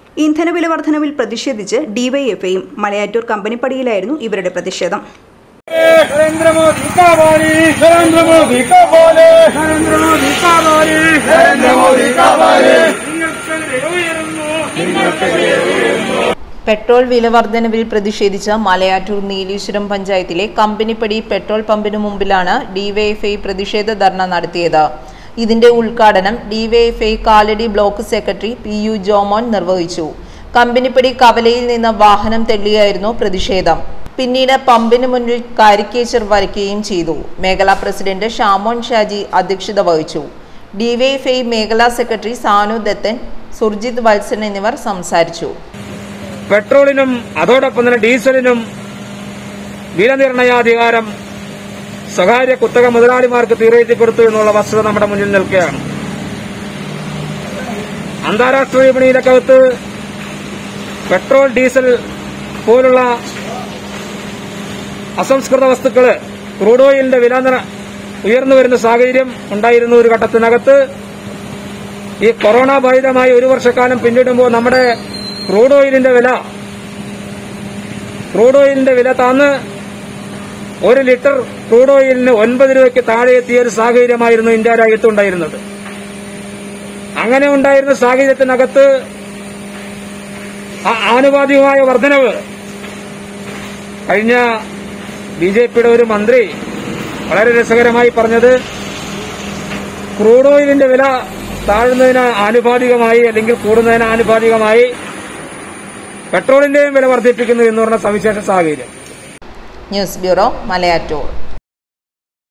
ഇന്ധനവില വർധനവിൽ പ്രതിഷേധിച്ച് ഡിവൈഎഫ്ഐയും മലയാറ്റൂർ കമ്പനിപ്പടിയിലായിരുന്നു ഇവരുടെ പ്രതിഷേധം नरेंद्र मोदी का बारी नरेंद्र मोदी का बोले नरेंद्र मोदी का बारी नरेंद्र मोदी का बारी പെട്രോൾ വില വർധനവിൽ പ്രതിഷേധിച്ച് മലയാറ്റൂർ നീലീശ്വരം പഞ്ചായത്തിലെ കമ്പനിപ്പടി പെട്രോൾ പമ്പിനു മുമ്പിലാണ് ഡിവൈഎഫ്ഐ പ്രതിഷേധ ധർണ നടത്തിയത് ഇതിന്റെ ഉദ്ഘാടനം DYFI Kalady block secretary P U Jomon നിർവഹിച്ചു കമ്പനിപ്പടി കവലയിൽ നിന്ന് വാഹനം തെള്ളിയായിരുന്നു പ്രതിഷേധം പിന്നീട് പമ്പിന് മുന്നിൽ കാരിക്കേച്ചർ വരയ്ക്കുകയും ചെയ്തു മേഖലാ പ്രസിഡന്റ് ഷാമോൻ ഷാജി അധ്യക്ഷത വഹിച്ചു ഡിവൈഎഫ്ഐ മേഖലാ സെക്രട്ടറി സാനു ദത്തൻ സുർജിത് വത്സൻ എന്നിവർ സംസാരിച്ചു പെട്രോളിനും അതോടൊപ്പം തന്നെ ഡീസലിനും വില നിർണയാധികാരം സ്വകാര്യ കുത്തക മുതലാളിമാർക്ക് തീരെത്തിക്കൊടുത്തു എന്നുള്ള വസ്തുത നമ്മുടെ മുന്നിൽ നിൽക്കുകയാണ് അന്താരാഷ്ട്ര വിപണിയിലക്കകത്ത് പെട്രോൾ ഡീസൽ പോലുള്ള അസംസ്കൃത വസ്തുക്കള് ക്രൂഡ് ഓയിലിന്റെ വില നിര- ഉയർന്നു വരുന്ന സാഹചര്യം ഉണ്ടായിരുന്ന ഒരു ഘട്ടത്തിനകത്ത് ഈ കൊറോണ ബാധിതമായി ഒരു വർഷക്കാലം പിന്നിടുമ്പോൾ നമ്മുടെ ക്രൂഡ് ഓയിലിന്റെ വില ക്രൂഡ് ഓയിലിന്റെ വില താന്ന് ഒരു ലിറ്റർ ക്രൂഡ് ഓയിലിന് ഒൻപത് രൂപയ്ക്ക് താഴെ എത്തിയ ഒരു സാഹചര്യമായിരുന്നു ഇന്ത്യ രാജ്യത്തുണ്ടായിരുന്നത് അങ്ങനെ ഉണ്ടായിരുന്ന സാഹചര്യത്തിനകത്ത് ആ ആനുപാതികമായ വർധനവ് കഴിഞ്ഞ ബി ജെ പിയുടെ ഒരു മന്ത്രി വളരെ രസകരമായി പറഞ്ഞത് ക്രൂഡ് ഓയിലിന്റെ വില താഴുന്നതിന് ആനുപാതികമായി അല്ലെങ്കിൽ കൂടുന്നതിന് ആനുപാതികമായി പെട്രോളിന്റെയും വില വർദ്ധിപ്പിക്കുന്നു എന്ന് പറഞ്ഞ സവിശേഷ സാഹചര്യം ന്യൂസ് ബ്യൂറോ മലയാറ്റൂർ